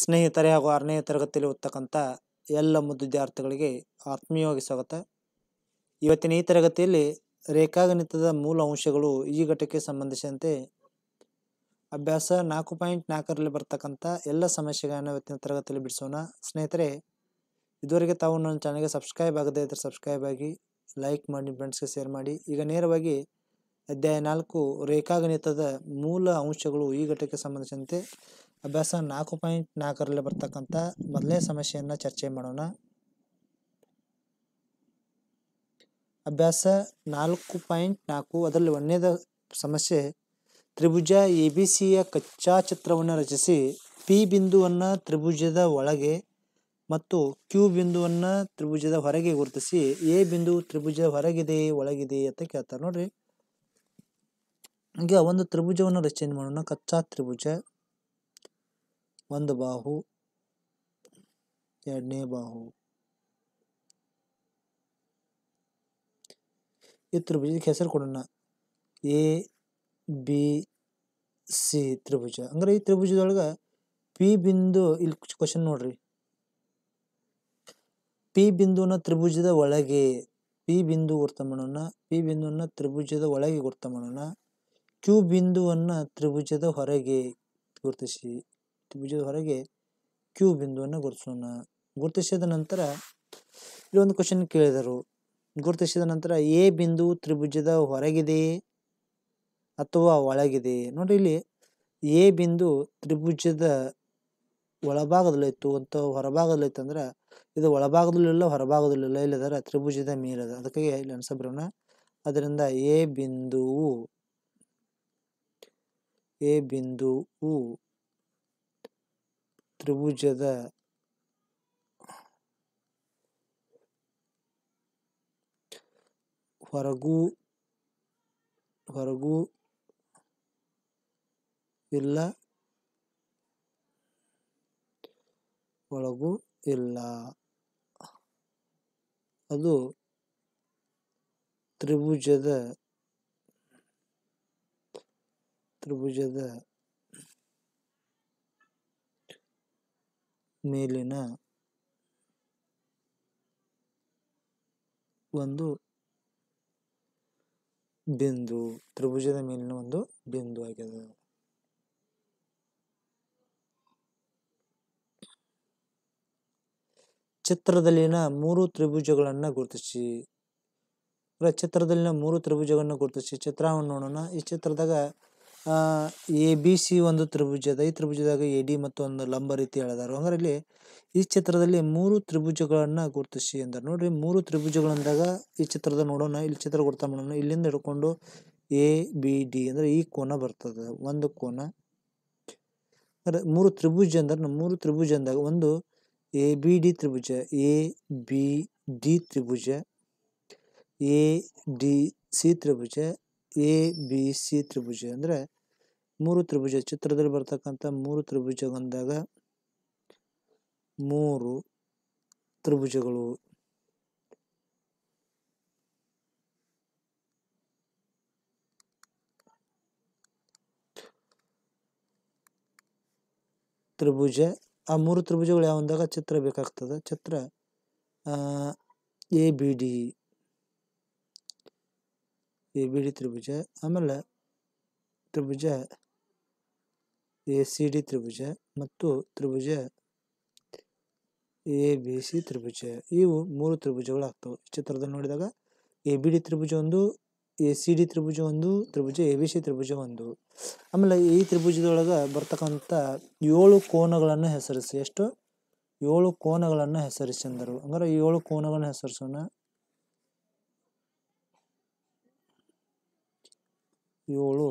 ಸ್ನೇಹಿತರೆ ಹಾಗೂ ಆರನೇ ತರಗತಿಯಲ್ಲಿ ಓದ್ತಕ್ಕಂಥ ಎಲ್ಲ ಮುದ್ದು ವಿದ್ಯಾರ್ಥಿಗಳಿಗೆ ಆತ್ಮೀಯವಾಗಿ ಸ್ವಾಗತ ಇವತ್ತಿನ ಈ ತರಗತಿಯಲ್ಲಿ ರೇಖಾಗಣಿತದ ಮೂಲ ಅಂಶಗಳು ಈ ಘಟಕ್ಕೆ ಸಂಬಂಧಿಸಿದಂತೆ ಅಭ್ಯಾಸ ನಾಲ್ಕು ಪಾಯಿಂಟ್ ನಾಲ್ಕರಲ್ಲಿ ಬರ್ತಕ್ಕಂಥ ಎಲ್ಲ ಸಮಸ್ಯೆಗಳನ್ನು ಇವತ್ತಿನ ತರಗತಿಯಲ್ಲಿ ಬಿಡಿಸೋಣ ಸ್ನೇಹಿತರೆ ಇದುವರೆಗೆ ತಾವು ನನ್ನ ಚಾನಲ್ಗೆ ಸಬ್ಸ್ಕ್ರೈಬ್ ಆಗದೇ ಇದ್ದರೆ ಸಬ್ಸ್ಕ್ರೈಬ್ ಆಗಿ ಲೈಕ್ ಮಾಡಿ ಫ್ರೆಂಡ್ಸ್ಗೆ ಶೇರ್ ಮಾಡಿ ಈಗ ನೇರವಾಗಿ ಅಧ್ಯಾಯ ನಾಲ್ಕು ರೇಖಾಗಣಿತದ ಮೂಲ ಅಂಶಗಳು ಈ ಘಟಕ್ಕೆ ಸಂಬಂಧಿಸಿದಂತೆ ಅಭ್ಯಾಸ ನಾಲ್ಕು ಪಾಯಿಂಟ್ ನಾಲ್ಕರಲ್ಲಿ ಬರ್ತಕ್ಕಂಥ ಮೊದಲನೇ ಸಮಸ್ಯೆಯನ್ನು ಚರ್ಚೆ ಮಾಡೋಣ ಅಭ್ಯಾಸ ನಾಲ್ಕು ಪಾಯಿಂಟ್ ನಾಲ್ಕು ಅದರಲ್ಲಿ ಒಂದನೇದ ಸಮಸ್ಯೆ ತ್ರಿಭುಜ ಎ ಬಿ ಸಿಯ ಕಚ್ಚಾ ಚಿತ್ರವನ್ನು ರಚಿಸಿ ಪಿ ಬಿಂದುವನ್ನು ತ್ರಿಭುಜದ ಒಳಗೆ ಮತ್ತು ಕ್ಯೂ ಬಿಂದುವನ್ನು ತ್ರಿಭುಜದ ಹೊರಗೆ ಗುರುತಿಸಿ ಎ ಬಿಂದು ತ್ರಿಭುಜ ಹೊರಗಿದೆ ಒಳಗಿದೆ ಅಂತ ಕೇಳ್ತಾರೆ ನೋಡ್ರಿ ಈಗ ಒಂದು ತ್ರಿಭುಜವನ್ನು ರಚನೆ ಮಾಡೋಣ ಕಚ್ಚಾ ತ್ರಿಭುಜ ಒಂದು ಬಾಹು ಎರಡನೇ ಬಾಹು ಈ ತ್ರಿಭುಜಕ್ಕೆ ಹೆಸರು ಕೊಡೋಣ ಎ ಬಿ ಸಿ ತ್ರಿಭುಜ ಅಂದ್ರೆ ಈ ತ್ರಿಭುಜದೊಳಗ ಪಿ ಬಿಂದು ಇಲ್ಲಿ ಕ್ವಶನ್ ನೋಡ್ರಿ ಪಿ ಬಿಂದುವನ್ನ ತ್ರಿಭುಜದ ಒಳಗೆ ಪಿ ಬಿಂದು ಗುರ್ತ ಮಾಡೋಣ ಪಿ ಬಿಂದುವನ್ನ ತ್ರಿಭುಜದ ಒಳಗೆ ಗುರ್ತ ಮಾಡೋಣ ಕ್ಯೂ ಬಿಂದುವನ್ನ ತ್ರಿಭುಜದ ಹೊರಗೆ ಗುರುತಿಸಿ ತ್ರಿಭುಜದ ಹೊರಗೆ ಕ್ಯೂ ಬಿಂದುವನ್ನು ಗುರುತಿಸೋಣ ಗುರುತಿಸಿದ ನಂತರ ಇಲ್ಲಿ ಒಂದು ಕ್ವಶನ್ ಕೇಳಿದರು ಗುರುತಿಸಿದ ನಂತರ ಎ ಬಿಂದು ತ್ರಿಭುಜದ ಹೊರಗಿದೆ ಅಥವಾ ಒಳಗಿದೆ ನೋಡಿ ಇಲ್ಲಿ ಎ ಬಿಂದು ತ್ರಿಭುಜದ ಒಳಭಾಗದಲ್ಲಿತ್ತು ಅಂತ ಹೊರಭಾಗದಲ್ಲಿತ್ತು ಅಂದ್ರೆ ಇದು ಒಳಭಾಗದಲ್ಲಿಲ್ಲ ಹೊರಭಾಗದಲ್ಲಿಲ್ಲ ಇಲ್ಲದರ ತ್ರಿಭುಜದ ಮೇಲದ ಅದಕ್ಕಾಗಿ ಇಲ್ಲಿ ಅನ್ಸ ಬರೋಣ ಅದರಿಂದ ಎ ಬಿಂದುವು ಎ ಬಿಂದುವು ತ್ರಿಭುಜದ ಹೊರಗೂ ಹೊರಗೂ ಇಲ್ಲ ಒಳಗೂ ಇಲ್ಲ ಅದು ತ್ರಿಭುಜದ ತ್ರಿಭುಜದ ಮೇಲಿನ ಒಂದು ಬಿಂದು ತ್ರಿಭುಜದ ಮೇಲಿನ ಒಂದು ಬಿಂದು ಆಗಿದೆ ಚಿತ್ರದಲ್ಲಿನ ಮೂರು ತ್ರಿಭುಜಗಳನ್ನ ಗುರುತಿಸಿ ಅಂದ್ರೆ ಚಿತ್ರದಲ್ಲಿನ ಮೂರು ತ್ರಿಭುಜಗಳನ್ನು ಗುರುತಿಸಿ ಚಿತ್ರವನ್ನು ನೋಡೋಣ ಈ ಚಿತ್ರದಾಗ ಎ ಬಿ ಸಿ ಒಂದು ತ್ರಿಭುಜದ ಈ ತ್ರಿಭುಜದಾಗ ಎ ಡಿ ಮತ್ತು ಒಂದು ಲಂಬ ರೀತಿ ಹೇಳಿದಾರು ಹಂಗಾರೆ ಇಲ್ಲಿ ಈ ಚಿತ್ರದಲ್ಲಿ ಮೂರು ತ್ರಿಭುಜಗಳನ್ನ ಗುರುತಿಸಿ ಅಂದಾರ ನೋಡ್ರಿ ಮೂರು ತ್ರಿಭುಜಗಳಂದಾಗ ಈ ಚಿತ್ರದ ನೋಡೋಣ ಇಲ್ಲಿ ಚಿತ್ರ ಗುರ್ತ ಮಾಡೋಣ ಇಲ್ಲಿಂದ ಹಿಡ್ಕೊಂಡು ಎ ಬಿ ಡಿ ಅಂದ್ರೆ ಈ ಕೋನ ಬರ್ತದೆ ಒಂದು ಕೋನ ಅಂದ್ರೆ ಮೂರು ತ್ರಿಭುಜ ಅಂದ್ರೆ ಮೂರು ತ್ರಿಭುಜ ಅಂದಾಗ ಒಂದು ಎ ಬಿ ಡಿ ತ್ರಿಭುಜ ಎ ಬಿ ಡಿ ತ್ರಿಭುಜ ಎ ಡಿ ಸಿ ತ್ರಿಭುಜ ಎ ಬಿ ಸಿ ತ್ರಿಭುಜ ಅಂದ್ರೆ ಮೂರು ತ್ರಿಭುಜ ಚಿತ್ರದಲ್ಲಿ ಬರ್ತಕ್ಕಂಥ ಮೂರು ತ್ರಿಭುಜ ಬಂದಾಗ ಮೂರು ತ್ರಿಭುಜಗಳು ತ್ರಿಭುಜ ಆ ಮೂರು ತ್ರಿಭುಜಗಳು ಯಾವಂದಾಗ ಚಿತ್ರ ಬೇಕಾಗ್ತದೆ ಚಿತ್ರ A B D A B D ತ್ರಿಭುಜ ಆಮೇಲೆ ತ್ರಿಭುಜ ಎ ಸಿ ಡಿ ತ್ರಿಭುಜ ಮತ್ತು ತ್ರಿಭುಜ ಎ ಬಿ ಸಿ ತ್ರಿಭುಜ ಇವು ಮೂರು ತ್ರಿಭುಜಗಳು ಆಗ್ತವೆ ಚಿತ್ರದಲ್ಲಿ ನೋಡಿದಾಗ ಎ ಬಿ ಡಿ ತ್ರಿಭುಜ ಒಂದು ಎ ಸಿ ಡಿ ತ್ರಿಭುಜ ಒಂದು ತ್ರಿಭುಜ ಎ ಬಿ ಸಿ ತ್ರಿಭುಜ ಒಂದು ಆಮೇಲೆ ಈ ತ್ರಿಭುಜದೊಳಗೆ ಬರ್ತಕ್ಕಂಥ ಏಳು ಕೋನಗಳನ್ನು ಹೆಸರಿಸಿ ಎಷ್ಟು ಏಳು ಕೋನಗಳನ್ನು ಹೆಸರಿಸಿ ಅಂದರು ಅಂದ್ರೆ ಏಳು ಕೋನಗಳನ್ನು ಹೆಸರಿಸೋಣ ಏಳು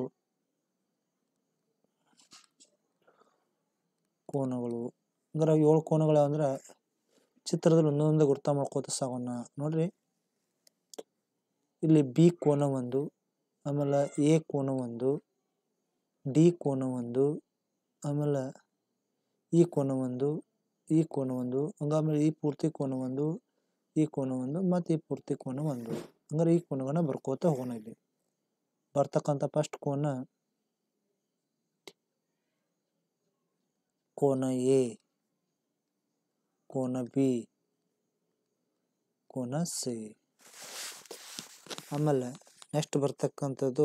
ಕೋನಗಳು ಅಂದ್ರೆ ಏಳು ಕೋನಗಳು ಅಂದ್ರೆ ಚಿತ್ರದಲ್ಲಿ ಒಂದೊಂದೇ ಗುರ್ತ ಮಾಡ್ಕೋತ ಸಾಗೋಣ ನೋಡ್ರಿ ಇಲ್ಲಿ ಬಿ ಕೋನ ಒಂದು ಆಮೇಲೆ ಎ ಕೋನ ಒಂದು ಡಿ ಕೋನ ಒಂದು ಆಮೇಲೆ ಈ ಕೋನ ಒಂದು ಈ ಕೋನ ಒಂದು ಹಂಗಾಮೇಲೆ ಈ ಪೂರ್ತಿ ಕೋನ ಒಂದು ಈ ಕೋನ ಒಂದು ಮತ್ತು ಈ ಪೂರ್ತಿ ಕೋನ ಒಂದು ಹಂಗಾರೆ ಈ ಕೋನಗಳನ್ನ ಬರ್ಕೋತ ಹೋಗೋಣ ಇಲ್ಲಿ ಬರ್ತಕ್ಕಂಥ ಫಸ್ಟ್ ಕೋನ ಕೋನ ಎ ಕೋನ ಬಿ ಕೋನ ಸಿ ಆಮೇಲೆ ನೆಕ್ಸ್ಟ್ ಬರ್ತಕ್ಕಂಥದ್ದು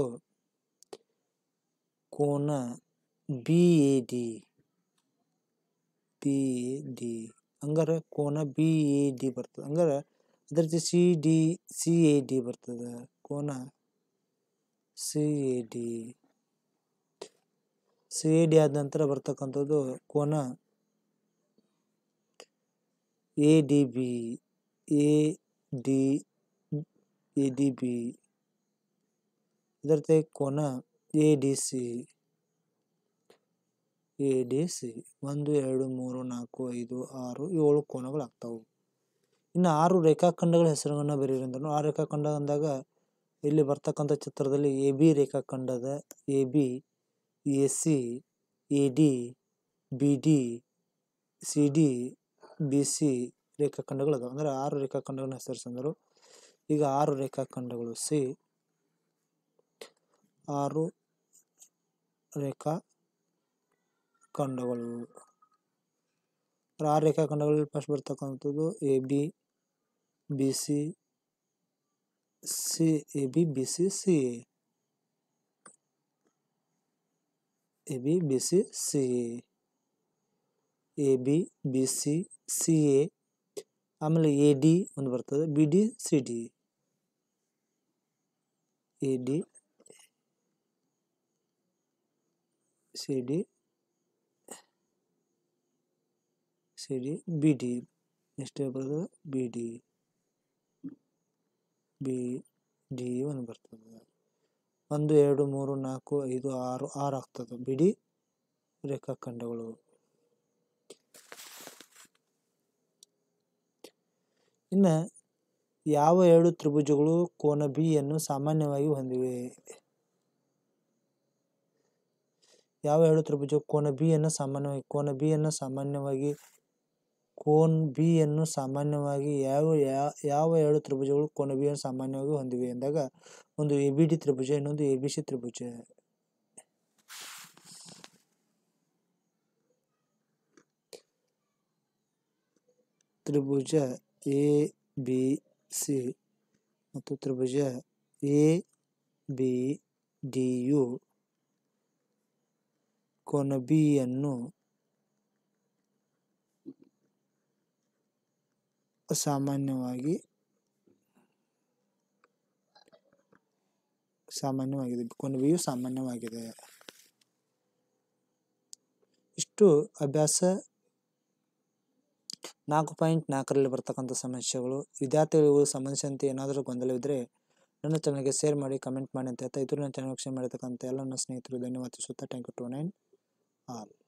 ಕೋನ B A D B A D ಹಂಗಾರೆ ಕೋನ ಬಿ ಎ ಡಿ ಬರ್ತದೆ ಹಂಗಾರೆ ಅದ್ರ ಜೊತೆ C D C A D ಬರ್ತದೆ ಕೋನ C A D C A D ಆದ ನಂತರ ಬರ್ತಕ್ಕಂಥದ್ದು ಕೋನ A D B A D A D B ಇದರ ಜೊತೆ ಕೋನ A D C A D C ಒಂದು ಎರಡು ಮೂರು ನಾಲ್ಕು ಐದು ಆರು ಏಳು ಕೋನಗಳಾಗ್ತಾವು ಇನ್ನು ಆರು ರೇಖಾಖಂಡಗಳ ಹೆಸರುಗಳನ್ನ ಬರೀರಿ ಅಂದ್ರು ಆ ರೇಖಾಖಂಡ ಅಂದಾಗ ಇಲ್ಲಿ ಬರ್ತಕ್ಕಂಥ ಚಿತ್ರದಲ್ಲಿ ಎ ಬಿ ರೇಖಾಖಂಡದ A B A C A D B D C D B C ರೇಖಾಖಂಡಗಳು ಅದಾವೆ ಅಂದ್ರೆ ಆರು ರೇಖಾಖಂಡಗಳನ್ನ ಹೆಸರಿಸಂದರು ಈಗ ಆರು ರೇಖಾಖಂಡಗಳು ಸಿ ಆರು ರೇಖಾ ಖಂಡಗಳು ಆರು ರೇಖಾಖಂಡಗಳಲ್ಲಿ ಫಸ್ಟ್ ಬರ್ತಕ್ಕಂಥದ್ದು A B B C C A B B C C A A B B C C A A B B C C A ಆಮೇಲೆ ಎ ಡಿ ಒಂದು ಬರ್ತದೆ B D C D A D C D C D B D next ಬರ್ತದೆ B D B D ಒಂದು ಬರ್ತದೆ ಒಂದು ಎರಡು ಮೂರು ನಾಲ್ಕು ಐದು ಆರು ಆರು ಆಗ್ತದೆ ಬಿಡಿ ರೇಖಾಖಂಡಗಳು ಇನ್ನು ಯಾವ ಎರಡು ತ್ರಿಭುಜಗಳು ಕೋನ ಬಿ ಯನ್ನು ಸಾಮಾನ್ಯವಾಗಿ ಹೊಂದಿವೆ ಯಾವ ಎರಡು ತ್ರಿಭುಜ ಕೋನ ಬಿ ಯನ್ನು ಸಾಮಾನ್ಯವಾಗಿ ಕೋನ ಬಿ ಯನ್ನು ಸಾಮಾನ್ಯವಾಗಿ ಕೋನ್ ಬಿ ಯನ್ನು ಸಾಮಾನ್ಯವಾಗಿ ಯಾವ ಯಾ- ಯಾವ ಎರಡು ತ್ರಿಭುಜಗಳು ಕೋನ ಬಿ ಯನ್ನು ಸಾಮಾನ್ಯವಾಗಿ ಹೊಂದಿವೆ ಎಂದಾಗ ಒಂದು ಎ ಬಿ ಡಿ ತ್ರಿಭುಜ ಇನ್ನೊಂದು ಎ ಬಿ ಸಿ ತ್ರಿಭುಜ ತ್ರಿಭುಜ ಎ ಬಿ ಸಿ ಮತ್ತು ತ್ರಿಭುಜ ಎ ಬಿ ಡಿಯು ಕೋನ ಬಿ ಯನ್ನು ಸಾಮಾನ್ಯವಾಗಿ ಸಾಮಾನ್ಯವಾಗಿದೆ ಕೋನ ಬಿಯು ಸಾಮಾನ್ಯವಾಗಿದೆ ಇಷ್ಟು ಅಭ್ಯಾಸ ನಾಲ್ಕು ಪಾಯಿಂಟ್ ನಾಲ್ಕರಲ್ಲಿ ಬರ್ತಕ್ಕಂಥ ಸಮಸ್ಯೆಗಳು ವಿದ್ಯಾರ್ಥಿಗಳಿಗೂ ಸಂಬಂಧಿಸಿದಂತೆ ಏನಾದರೂ ಗೊಂದಲವಿದ್ದರೆ ನನ್ನ ಚಾನಲ್ಗೆ ಶೇರ್ ಮಾಡಿ ಕಮೆಂಟ್ ಮಾಡಿ ಅಂತ ಹೇಳ್ತಾ ಇದ್ರು ನನ್ನ ಚಾನಲ್ ವೀಕ್ಷಣೆ ಮಾಡಿರ್ತಕ್ಕಂಥ ಎಲ್ಲ ನನ್ನ ಸ್ನೇಹಿತರು ಧನ್ಯವಾದ ಸುತ್ತ thank you to nine all